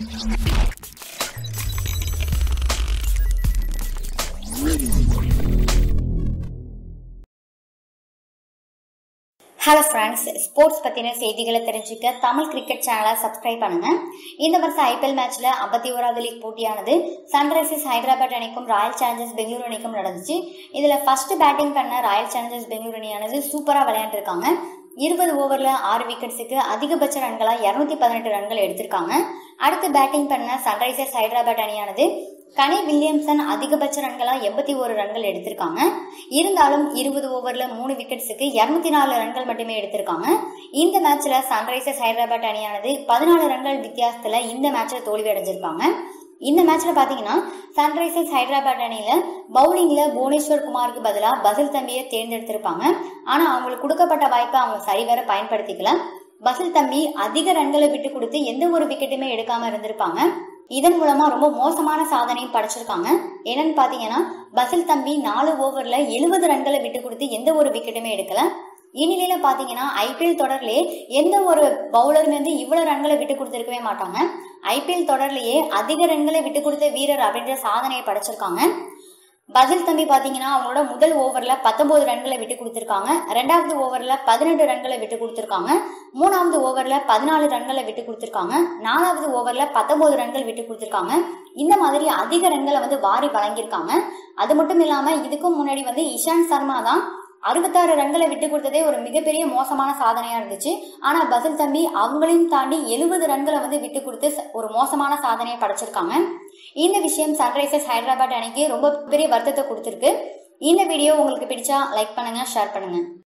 hello friends sports பற்றின செய்திகளை தெரிஞ்சுக்க தமிழ் கிரிக்கெட் சேனலை சப்ஸ்கிரைப் பண்ணுங்க இந்த வருஷம் ஐபிஎல் மேட்ச்ல ஐம்பத்தி ஓராவது லீக் போட்டியானது சன்ரைசர்ஸ் ஹைதராபாத் அணிக்கும் ராயல் சேலஞ்சர்ஸ் பெங்களூர் அணிக்கும் நடந்துச்சு இதில் ஃபர்ஸ்ட் பேட்டிங் பண்ண ராயல் சேலஞ்சர்ஸ் பெங்களூர் அணியானது சூப்பராக விளையாண்டுருக்காங்க இருபது ஓவரில் ஆறு விக்கெட்ஸுக்கு அதிகபட்ச ரன்களாக இரநூத்தி பதினெட்டு ரன்கள் எடுத்திருக்காங்க அடுத்து பேட்டிங் பண்ண சன்ரைசர்ஸ் ஹைதராபாத் அணியானது கனி வில்லியம்சன் அதிகபட்ச ரன்களா எண்பத்தி ஒரு ரன்கள் எடுத்திருக்காங்க இருந்தாலும் இருபது ஓவர்ல மூணு விக்கெட்ஸுக்கு இருநூத்தி நாலு ரன்கள் மட்டுமே எடுத்திருக்காங்க இந்த மேட்ச்ல சன்ரைசர்ஸ் ஹைதராபாத் அணியானது பதினாலு ரன்கள் வித்தியாசத்துல இந்த மேட்ச்ல தோல்வி அடைஞ்சிருக்காங்க இந்த மேட்ச்ல பாத்தீங்கன்னா சன்ரைசர்ஸ் ஹைதராபாத் அணியில பவுலிங்ல புவனேஸ்வர் குமாருக்கு பதிலாக பசில் தம்பியை தேர்ந்தெடுத்திருப்பாங்க ஆனா அவங்களுக்கு கொடுக்கப்பட்ட வாய்ப்பை அவங்க சரிவர பயன்படுத்திக்கல பசில் தம்பி அதிக ரன்களை விட்டு கொடுத்து எந்த ஒரு விக்கெட்டுமே எடுக்காம இருந்திருப்பாங்க இதன் மூலமா ரொம்ப மோசமான சாதனையும் படைச்சிருக்காங்க என்னன்னு பாத்தீங்கன்னா பசில் தம்பி நாலு ஓவர்ல எழுபது ரன்களை விட்டு கொடுத்து எந்த ஒரு விக்கெட்டுமே எடுக்கல இந்நிலையில பாத்தீங்கன்னா ஐபிஎல் தொடர்லயே எந்த ஒரு பவுலருமே வந்து இவ்வளவு ரன்களை விட்டு கொடுத்துருக்கவே மாட்டாங்க ஐபிஎல் தொடர்லயே அதிக ரன்களை விட்டு கொடுத்த வீரர் அப்படின்ற சாதனையை படைச்சிருக்காங்க பசில் தம்பி பாத்தீங்கன்னா அவங்களோட முதல் ஓவர்ல பத்தொன்பது ரன்களை விட்டு கொடுத்திருக்காங்க ரெண்டாவது ஓவர்ல பதினெட்டு ரன்களை விட்டு கொடுத்திருக்காங்க மூணாவது ஓவர்ல பதினாலு ரன்களை விட்டு கொடுத்திருக்காங்க நாலாவது ஓவர்ல பத்தொன்பது ரன்கள் விட்டு கொடுத்திருக்காங்க இந்த மாதிரி அதிக ரன்களை வந்து வாரி வழங்கியிருக்காங்க அது மட்டும் இல்லாம இதுக்கும் முன்னாடி வந்து இஷாந்த் சர்மா தான் அறுபத்தாறு ரன்களை விட்டு கொடுத்ததே ஒரு மிகப்பெரிய மோசமான சாதனையா இருந்துச்சு ஆனா பசில் தம்பி அவங்களையும் தாண்டி எழுபது ரன்களை வந்து விட்டு கொடுத்து ஒரு மோசமான சாதனையை படைச்சிருக்காங்க இந்த விஷயம் சன்ரைசர்ஸ் ஹைதராபாத் அணிக்கு ரொம்ப பெரிய வருத்தத்தை கொடுத்துருக்கு இந்த வீடியோ உங்களுக்கு பிடிச்சா லைக் பண்ணுங்க ஷேர் பண்ணுங்க